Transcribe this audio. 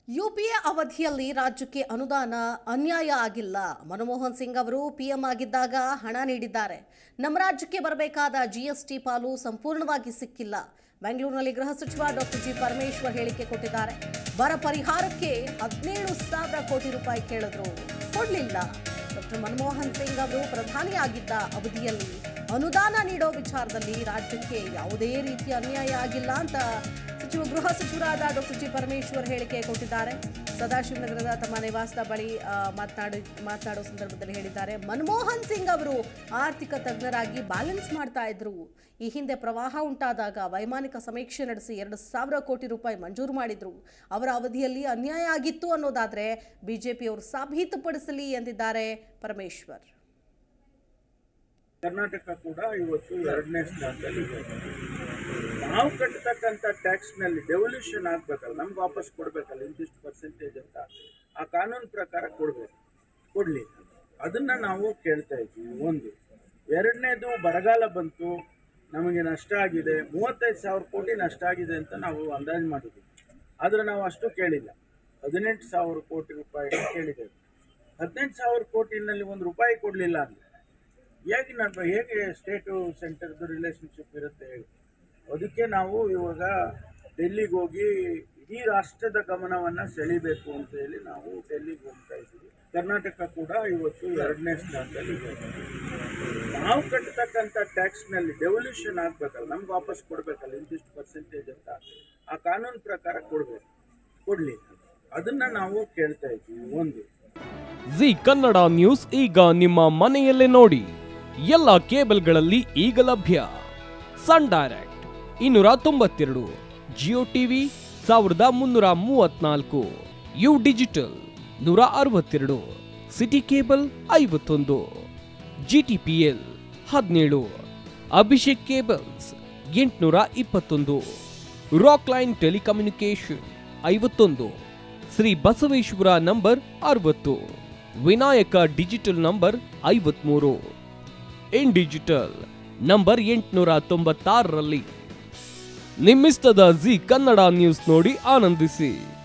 UPA ಅವಧಿಯಲ್ಲಿ ರಾಜ್ಯಕ್ಕೆ ಅನುದಾನ ಅನ್ಯಾಯ ಆಗಿಲ್ಲ ಮನಮೋಹನ್ ಸಿಂಗ್ ಅವರು ಪಿಎಂ ಆಗಿದ್ದಾಗ ಹಣ ನೀಡಿದ್ದಾರೆ ನಮ್ಮ ರಾಜ್ಯಕ್ಕೆ ಬರಬೇಕಾದ ಜಿಎಸ್ಟಿ ಪಾಲು ಸಂಪೂರ್ಣವಾಗಿ ಸಿಕ್ಕಿಲ್ಲ ಬೆಂಗಳೂರಿನಲ್ಲಿ ಗೃಹ ಸಚಿವ ಡಾಕ್ಟರ್ ಜಿ ಪರಮೇಶ್ವರ್ ಹೇಳಿಕೆ ಕೊಟ್ಟಿದ್ದಾರೆ ಬರ ಪರಿಹಾರಕ್ಕೆ ಹದಿನೇಳು ಸಾವಿರ ಕೋಟಿ ರೂಪಾಯಿ ಕೇಳಿದ್ರು ಕೊಡಲಿಲ್ಲ ಡಾಕ್ಟರ್ ಮನಮೋಹನ್ ಸಿಂಗ್ ಅವರು ಪ್ರಧಾನಿಯಾಗಿದ್ದ ಅವಧಿಯಲ್ಲಿ ಅನುದಾನ ನೀಡೋ ವಿಚಾರದಲ್ಲಿ ರಾಜ್ಯಕ್ಕೆ ಯಾವುದೇ ರೀತಿಯ ಅನ್ಯಾಯ ಆಗಿಲ್ಲ ಅಂತ ಸಚಿವ ಗೃಹ ಸಚಿವರಾದ ಡಾಕ್ಟರ್ ಜಿ ಪರಮೇಶ್ವರ್ ಹೇಳಿಕೆ ಕೊಟ್ಟಿದ್ದಾರೆ ಸದಾಶಿವನಗರದ ತಮ್ಮ ನಿವಾಸದ ಬಳಿ ಆ, ಮಾತನಾಡಿ ಮಾತನಾಡೋ ಸಂದರ್ಭದಲ್ಲಿ ಹೇಳಿದ್ದಾರೆ ಮನಮೋಹನ್ ಸಿಂಗ್ ಅವರು ಆರ್ಥಿಕ ತಜ್ಞರಾಗಿ ಬ್ಯಾಲೆನ್ಸ್ ಮಾಡ್ತಾ ಇದ್ರು ಈ ಹಿಂದೆ ಪ್ರವಾಹ ಉಂಟಾದಾಗ ವೈಮಾನಿಕ ಸಮೀಕ್ಷೆ ನಡೆಸಿ ಎರಡು ಸಾವಿರ ಕೋಟಿ ರೂಪಾಯಿ ಮಂಜೂರು ಮಾಡಿದ್ರು ಅವರ ಅವಧಿಯಲ್ಲಿ ಅನ್ಯಾಯ ಆಗಿತ್ತು ಅನ್ನೋದಾದ್ರೆ ಬಿಜೆಪಿಯವರು ಸಾಬೀತುಪಡಿಸಲಿ ಎಂದಿದ್ದಾರೆ ಪರಮೇಶ್ವರ್ ಕರ್ನಾಟಕ ಕೂಡ ಇವತ್ತು ಎರಡನೇ ಸ್ಥಾನದಲ್ಲಿ ಇದೆ ನಾವು ಕಟ್ಟತಕ್ಕಂಥ ಟ್ಯಾಕ್ಸ್ನಲ್ಲಿ ಡೆವಲ್ಯೂಷನ್ ಆಗಬೇಕಲ್ಲ ನಮ್ಗೆ ವಾಪಸ್ ಕೊಡಬೇಕಲ್ಲ ಇಂತಿಷ್ಟು ಪರ್ಸೆಂಟೇಜ್ ಅಂತ ಆ ಕಾನೂನು ಪ್ರಕಾರ ಕೊಡಬೇಕು ಕೊಡಲಿ ಅದನ್ನು ನಾವು ಕೇಳ್ತಾ ಇದ್ದೀವಿ ಒಂದು ಎರಡನೇದು ಬರಗಾಲ ಬಂತು ನಮಗೆ ನಷ್ಟ ಆಗಿದೆ ಮೂವತ್ತೈದು ಸಾವಿರ ಕೋಟಿ ನಷ್ಟ ಆಗಿದೆ ಅಂತ ನಾವು ಅಂದಾಜು ಮಾಡಿದ್ದೀವಿ ಆದರೆ ನಾವು ಅಷ್ಟು ಕೇಳಿಲ್ಲ ಹದಿನೆಂಟು ಸಾವಿರ ಕೋಟಿ ರೂಪಾಯಿ ಕೇಳಿದ್ದೇವೆ ಹದಿನೆಂಟು ಸಾವಿರ ಕೋಟಿನಲ್ಲಿ ಒಂದು ರೂಪಾಯಿ ಕೊಡಲಿಲ್ಲ ಅಂದರೆ ಹೇಗೆ ನಮ್ಮ ಹೇಗೆ ಸ್ಟೇಟು ಸೆಂಟರ್ದು ರಿಲೇಷನ್ಶಿಪ್ ಇರುತ್ತೆ ಹೇಳಿ ಅದಕ್ಕೆ ನಾವು ಇವಾಗ ಡೆಲ್ಲಿಗೆ ಹೋಗಿ ಇಡೀ ರಾಷ್ಟ್ರದ ಗಮನವನ್ನು ಸೆಳಿಬೇಕು ಅಂತ ಹೇಳಿ ನಾವು ಡೆಲ್ಲಿಗೆ ಹೋಗ್ತಾ ಇದ್ದೀವಿ ಕರ್ನಾಟಕ ಕೂಡ ಇವತ್ತು ಎರಡನೇ ಸ್ಥಾನದಲ್ಲಿ ಇದೆ ನಾವು ಕಟ್ಟತಕ್ಕಂಥ ಟ್ಯಾಕ್ಸ್ನಲ್ಲಿ ಡೆವಲ್ಯೂಷನ್ ಆಗಬೇಕಲ್ಲ ನಮ್ಗೆ ವಾಪಸ್ ಕೊಡಬೇಕಲ್ಲ ಇಂತಿಷ್ಟು ಪರ್ಸೆಂಟೇಜ್ ಅಂತ ಆ ಕಾನೂನು ಪ್ರಕಾರ ಕೊಡಬೇಕು ಕೊಡಲಿ ಅದನ್ನು ನಾವು ಕೇಳ್ತಾ ಇದ್ದೀವಿ ಒಂದು ಜಿ ಕನ್ನಡ ನ್ಯೂಸ್ ಈಗ ನಿಮ್ಮ ಮನೆಯಲ್ಲೇ ನೋಡಿ ಎಲ್ಲ ಕೇಬಲ್ಗಳಲ್ಲಿ ಈಗ ಲಭ್ಯ ಸನ್ ಡೈರೆಕ್ಟ್ ಇನ್ನೂರ ತೊಂಬತ್ತೆರಡು ಜಿಯೋ ಟಿವಿ ಸಾವಿರದ ಮುನ್ನೂರ ಮೂವತ್ನಾಲ್ಕು ಯು ಡಿಜಿಟಲ್ ನೂರ ಅರವತ್ತೆರಡು ಸಿಟಿ ಕೇಬಲ್ ಐವತ್ತೊಂದು ಜಿಟಿಪಿಎಲ್ ಹದಿನೇಳು ಅಭಿಷೇಕ್ ಕೇಬಲ್ಸ್ ಎಂಟುನೂರ ಇಪ್ಪತ್ತೊಂದು ರಾಕ್ ಲೈನ್ ಟೆಲಿಕಮ್ಯುನಿಕೇಶನ್ ಐವತ್ತೊಂದು ಶ್ರೀ ಬಸವೇಶ್ವರ ನಂಬರ್ ಅರವತ್ತು ವಿನಾಯಕ ಡಿಜಿಟಲ್ ನಂಬರ್ ಐವತ್ಮೂರು ಇನ್ ಡಿಜಿಟಲ್ ನಂಬರ್ ಎಂಟುನೂರ ತೊಂಬತ್ತಾರರಲ್ಲಿ ನಿಮ್ಮಿಸ್ತದ ಜಿ ಕನ್ನಡ ನ್ಯೂಸ್ ನೋಡಿ ಆನಂದಿಸಿ